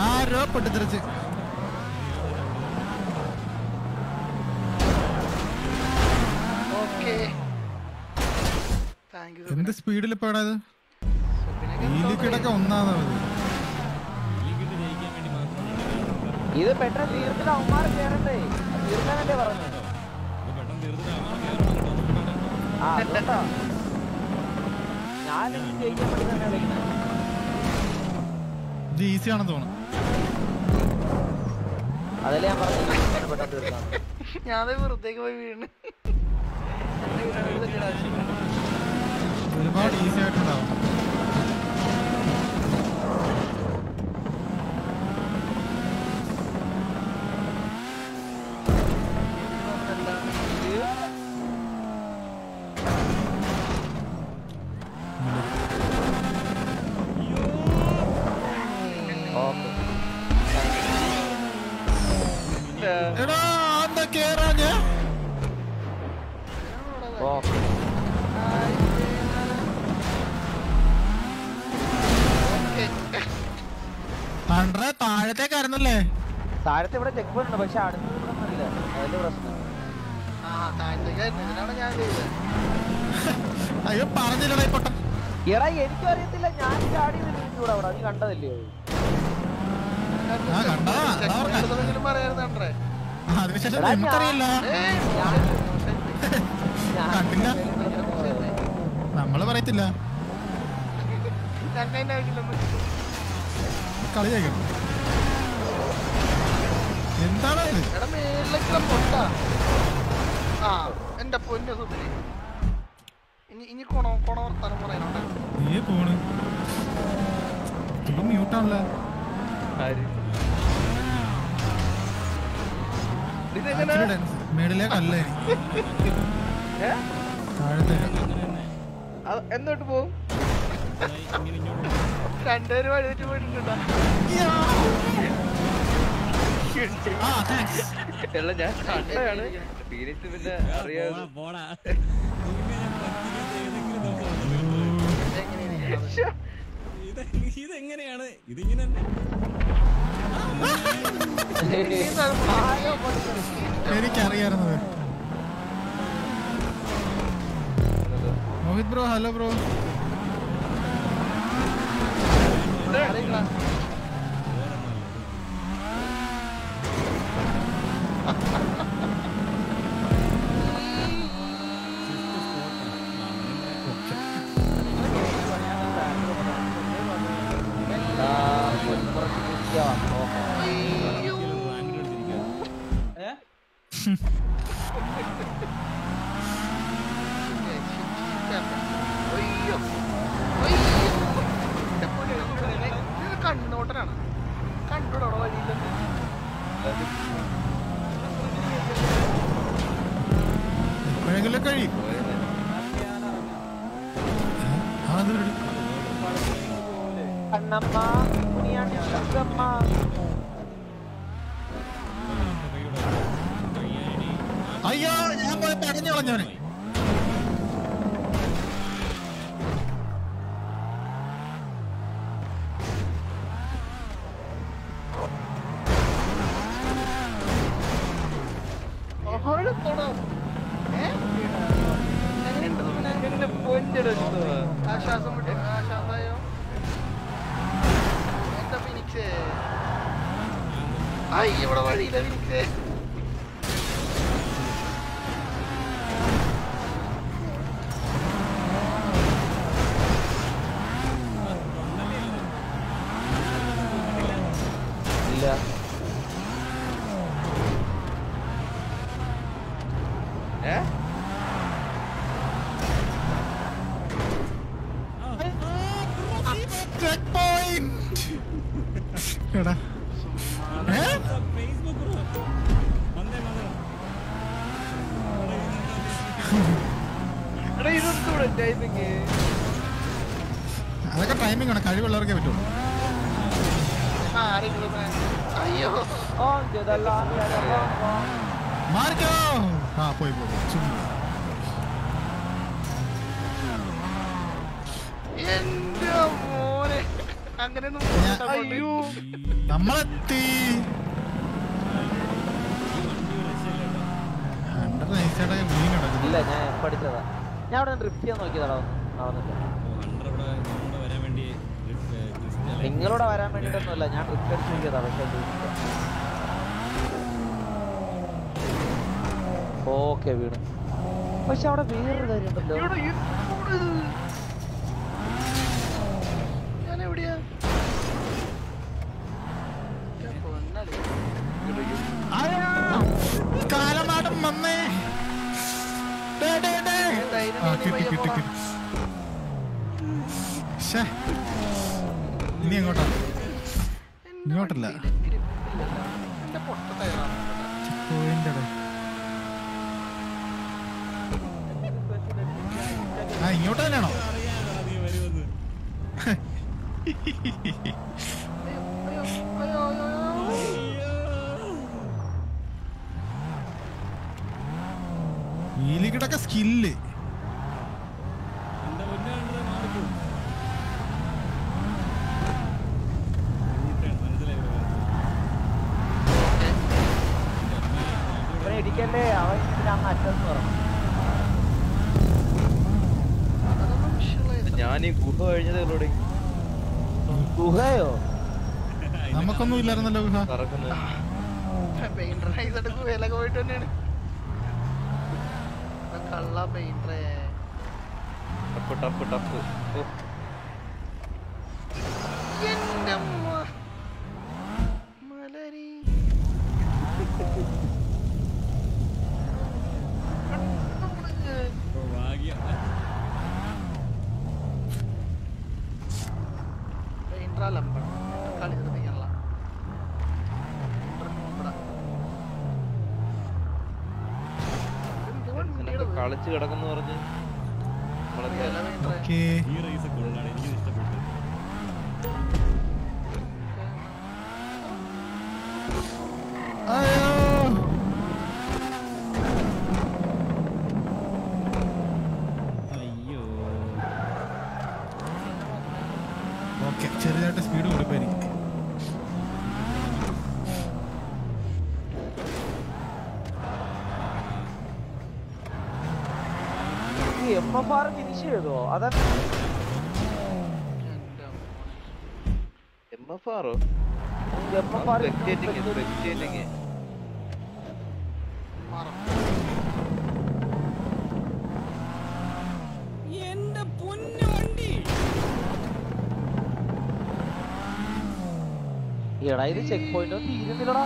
ആരോ പൊട്ടിത്തെറിച്ച് okay thank you എന്ത് സ്പീഡിൽ ഇപ്പൊ ഇത് ഇതിലേക്കിടക്കെ ഒന്നാമത് ലീഗിട്ട് ജയിക്കാൻ വേണ്ടി മാത്രം ഇത് പെട്ടെന്ന് തീർത്തിട്ട് അവന്മാർ കേറണ്ടേ തീർക്കാനല്ലേ പറഞ്ഞു ഇത് പെട്ടെന്ന് തീർത്തിട്ട് അവന്മാർ കയറണം തോന്നുന്നുണ്ട് ആ അതുകൊണ്ടാ ഞാൻ എനിക്ക് ജയിക്കാൻ വേണ്ടി തന്നെ വിളിക്കുന്നത് ഇത് ഈസി ആണെന്ന് തോന്നുന്നു അതല്ലേ ഞാൻ പറഞ്ഞു ഇങ്ങനെ പെട്ടെന്ന് തീർക്കാം ഞാനത് വെറുതേക്ക് പോയി വീണ് എന്നെ വീണത് തന്നെയാണ് ആവശ്യം. ഒരുപാട് ഈസി ആയിട്ടുണ്ടാവും ഓക്കെ എടാ എന്താ കേറാഞ്ഞേ ഓക്കെ പണ്ടേ താഴത്തേക്കായിരുന്നല്ലേ താഴത്തെ ഇവിടെ ചെക്ക് പോയിട്ടുണ്ട് പക്ഷെ അടുത്ത് ഇവിടെ അറിയില്ല അതിന്റെ പ്രശ്നം ആ താഴത്തേക്കായിരുന്നു ഇതിനാണ് ഞാൻ ചെയ്തത് അയ്യോ പറഞ്ഞില്ലടാ പൊട്ട എടാ എനിക്കും അറിയത്തില്ല ഞാൻ ചാടി നിന്നിട്ട് അവിടെ നീ കണ്ടതല്ലേ ആ, കണ്ടതാ, അതാ പറഞ്ഞെ. എടുത്തതെങ്കിലും പറയാറുണ്ടേ അതിനുശേഷം എടാ, ഞാൻ- നമുക്കറിയില്ല കണ്ടില്ല നമ്മള് പറയത്തില്ല ഞങ്ങളുടെ ആവശ്യമില്ലെന്ന് കളി ചെയ്യണം എന്താണ് ഇത് എടാ മേളിലേക്കുള്ള പൊട്ട ആ എന്റെ പൊന്നു സുന്ദരി ഇനി ഇനി കൊണ കൊണ വർത്താനം പറയാനുണ്ട് നീ പോണ് ഇത് മ്യൂട്ടാണല്ലോ ഇതെങ്ങനെ മേളിലേക്കല്ല താഴത്തേക്ക് അത് എന്നോട്ട് പോകും ഇങ്ങനെ ഇങ്ങോട്ട് രണ്ടുപേരും വഴുതിട്ട് പോയിട്ടുണ്ടാ ആ താങ്ക്സ് അല്ല ഞാൻ കണ്ടതാണ് ഫീനിക്സ് പിന്നെ അറിയാതെ പോടാ പോടാ നിന്നെ ഞാൻ പറ്റിക്കാത്ത ഏതെങ്കിലും ദിവസം ഇത് ഇതെങ്ങനെയാണ് ഇതിങ്ങനെ തന്നെ എനിക്കറിയായിരുന്നത് മോഹിത് ബ്രോ ഹലോ ബ്രോ അയ്യോ അയ്യോ എന്റെ പൊന്നു സുന്ദരനെ, ഇത് കണ്ണോട്ടനാണ് കണ്ടോടോ വഴിയില്ലെന്ന് എപ്പോഴെങ്കിലും കഴിയും ആ അത് ready. കണ്ണമ്മ ഉണ്ണിയാണ്ടി ശങ്കമ്മ അയ്യോ ഞാൻ പോയി പടഞ്ഞു കളഞ്ഞവനെ ഓഹോഴത്തോടോ ഏ എങ്ങനെയുണ്ട് സുന്ദരനെ? എന്റെ പൊന്നിടത്തോ ആശ്വാസം വിട്ടു ആശ്വാസമായോ എന്താ ഫിനിക്സ് ഐ ഇവിടെ വഴിയില്ല ഫിനിക്സ് ഇല്ല ഏ ചെക്ക് പോയിന്റ് എടാ ഏ ഫേസ്ബുക്ക് വന്നേ വന്നേ എടാ ഇതെന്തൂടെ ടൈമിങ് അതൊക്കെ ടൈമിംഗ് ആണ് കഴിവുള്ളവർക്കേ പറ്റുള്ളൂ ആരെങ്കിലും അയ്യോ ഓ ഇതെല്ലാം മാറിക്കോ ആ പോയി പോയി ചുമ്മാ എന്റെ മോനെ അങ്ങനെയൊന്നും ഞാൻ- അയ്യോ നമ്മളെത്തി ഹൺഡ്രഡ് നൈസായിട്ടൊക്കെ വീണ് കിടക്കുന്നു ഇല്ല ഞാൻ പഠിച്ചതാ ഞാൻ അവിടെ ഡ്രിഫ്റ്റ് ചെയ്യാൻ നോക്കിയതാടാ നടന്നിട്ട് വരാൻ വേണ്ടി നിങ്ങളോട് വരാൻ വേണ്ടിയിട്ടൊന്നുമല്ല ഞാൻ ഡ്രിഫ്റ്റ് അടിച്ച് നോക്കിയതാ പക്ഷെ ഓക്കെ വീണ് പക്ഷെ അവിടെ വേറൊരു കാര്യം ഉണ്ടല്ലോ ഇവിടെ ഇവിടെ ഞാൻ എവിടെയാ ഞാൻ പൊന്നളി. കാലമാടം വന്നേ ഡേ, ഡേ, ഡേ. ധൈര്യം ആ നീ കിട്ടി പയ്യെ കിട്ടി പോടാ. കിട്ടി ശ്ശേ. ഇനി എങ്ങോട്ടാ എന്റെ ഇങ്ങോട്ടല്ല. വണ്ടിയില് ഗ്രിപ്പില്ലല്ലോ. എന്റെ പൊട്ട ടയറാണ് പോയിന്റ് അവിടെ. ആ ഇങ്ങോട്ട് തന്നെയാണോ അയ്യോ അയ്യോ അയ്യോ അയ്യോ വീലിക്കിട്ടൊക്കെ സ്കില്ല് എന്റെ മുന്നേ മാറിപ്പോകും അവനെ ഇടിക്കല്ലേ അവൻ ഇതിനകത്ത് അറ്റെന്ന് പറഞ്ഞു അതൊന്നും വിഷയമുള്ള ഞാൻ ഈ ഗുഹ കഴിഞ്ഞതേ ഉള്ളൂടെ ഗുഹയോ നമുക്കൊന്നും ഇല്ലായിരുന്നല്ലോ ഗുഹ കറക്കുന്നത് പെയിന്റർ നൈസായിട്ട് കുവയിലൊക്കെ പോയിട്ട് തന്നെയാണ് ആ കള്ള പെയിന്ററേ ടപ്പ് ടപ്പ് ടപ്പ് ഓ എന്റെ അമ്മ. മലരി ഭാഗ്യം പെയിന്റർ അലമ്പ കളി നിർത്തിക്കണല്ല ഇതിനൊക്കെ കളിച്ച് കിടക്കുന്നു പറഞ്ഞ് നമ്മളൊക്കെ ഓക്കേ ഈ റേസ് കൊള്ളാണ് എനിക്ക് ഇഷ്ടപ്പെട്ടു അയ്യോ അയ്യോ ഓക്കെ ചെറുതായിട്ട് സ്പീഡ് കൊടുപ്പായിരിക്കും ഈ എം എഫ് ആർ ഫിനിഷ് ചെയ്തോ അതന്നെ എം എഫ് ആറോ M F R spectating spectating എന്റെ പൊന്നു വണ്ടി എടാ ഇത് ചെക്ക് പോയിന്റ് ഒന്നും തീരുന്നില്ലടാ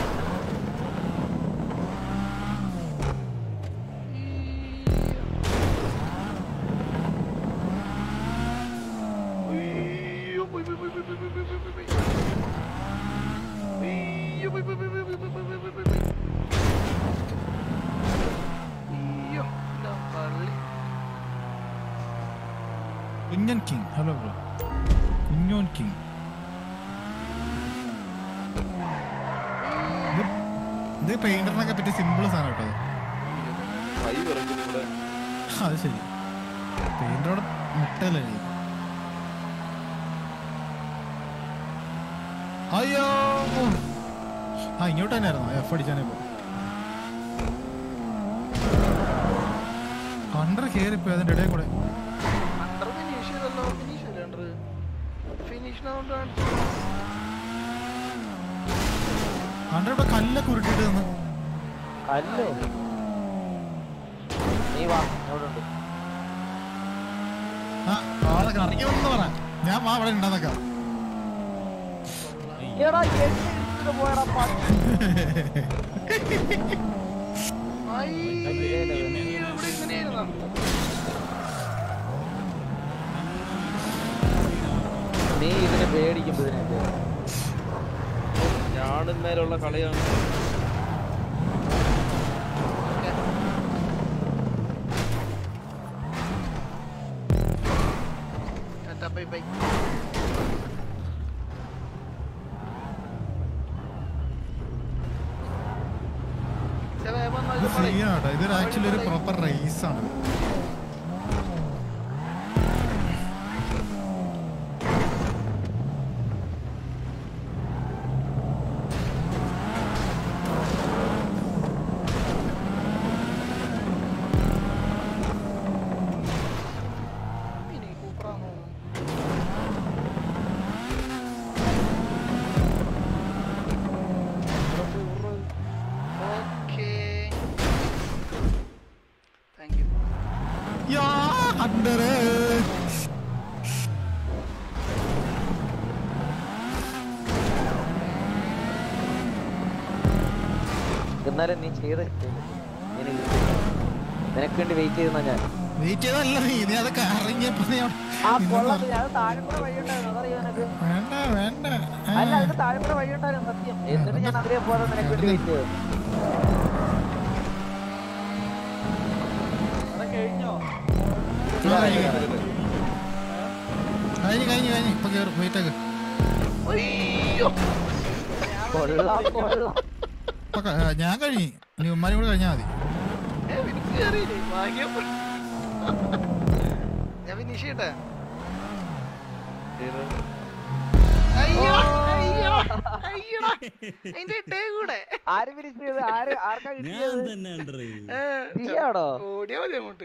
Kunjan king hello bro Kunjon king ഇത് ഇത് പെയിന്ററിനൊക്കെ പറ്റിയ സിമ്പിൾ സാധനം കേട്ടോ കൈ വിറക്കുന്നു ഇവിടെ അത് ശരി പെയിന്ററോട് മുട്ടല്ലേ അയ്യോ ആ ഇങ്ങോട്ട് തന്നെയായിരുന്നു എഫ് അടിച്ചാനേ പോ കണ്ടർ കയറിപ്പോയി അതിന്റെ ഇടയിൽ കൂടെ അണ്ടർ ഫിനിഷ് ചെയ്തല്ലോ ഫിനിഷ് ചെയ്യില്ല അണ്ടർ ഫിനിഷിനതുകൊണ്ട് കാണിച്ചു കണ്ടർ ഇവിടെ കല്ലൊക്കെ ഉരുട്ടിട്ട് നിന്ന് അല്ലോ നീ വാ അവിടെ ഉണ്ട് ആ ആളെ ഇറങ്ങി വന്ന് പറ ഞാൻ വാ അവിടെ ഉണ്ടാന്നേക്കാം എടാ എന്നെ ഇടിച്ചിട്ട് പോയടാ പട്ടി. ഇവിടെ ഇങ്ങനെയായിരുന്നു നീ ഇതിനെ പേടിക്കുമ്പോ ഇതിനൊക്കെ ഞാനും മേലുള്ള കളിയാണ് ടാറ്റാ ബൈ ബൈ ഇത് ഫ്രീ ആണ് കേട്ടോ ഇതൊരു ആക്ച്വലി ഒരു പ്രോപ്പർ റേസ് ആണ് അണ്ടറ് എന്നാലും നീ ചെയ്ത് നിനക്ക് വേണ്ടി വെയിറ്റ് ചെയ്യുന്ന ഞാൻ വെയിറ്റ് ചെയ്തല്ല നീ നീ അതൊക്കെ ഇറങ്ങിയപ്പോ നീ അവിടെ ആ നിന്ന് കൊള്ളാം പറ- ഞാൻ താഴെക്കൂടെ വഴിയുണ്ടായിരുന്നു അതറിയോ നിനക്ക് വേണ്ട വേണ്ട ആ. അല്ല അതിന് താഴെക്കൂടെ വഴിയുണ്ടായിരുന്നു സത്യം എന്നിട്ട് ഞാൻ അതിലേ പോകാതെ നിനക്ക് വേണ്ടി വെയിറ്റ് ചെയ്തു കഴിഞ്ഞോ ആ, കഴിഞ്ഞു, കഴിഞ്ഞു കഴിഞ്ഞു കഴിഞ്ഞു ഇപ്പൊ കേറും വെയിറ്റ് ആക്ക് അയ്യോ കൊള്ളാം കൊള്ളാം ഇപ്പൊ ക- ആ, ഞാൻ കഴിഞ്ഞു നീ ഉമ്മാരും കൂടെ കഴിഞ്ഞാൽ മതി ഏ, വിളിച്ച് കയറിയില്ലേ? ഭാഗ്യം. ഞാൻ ഫിനിഷ് ചെയ്യട്ടെ അയ്യോ അയ്യോ അയ്യോ അതിന്റെ ഇട്ടേ കൂടെ ആര് ഫിനിഷ് ചെയ്ത് ആര് ആർക്കാ ഞാൻ കിട്ടിയത് തന്നെ അണ്ടറ് ഏ, നീയാണോ ഓടിയാ മതി അങ്ങോട്ട്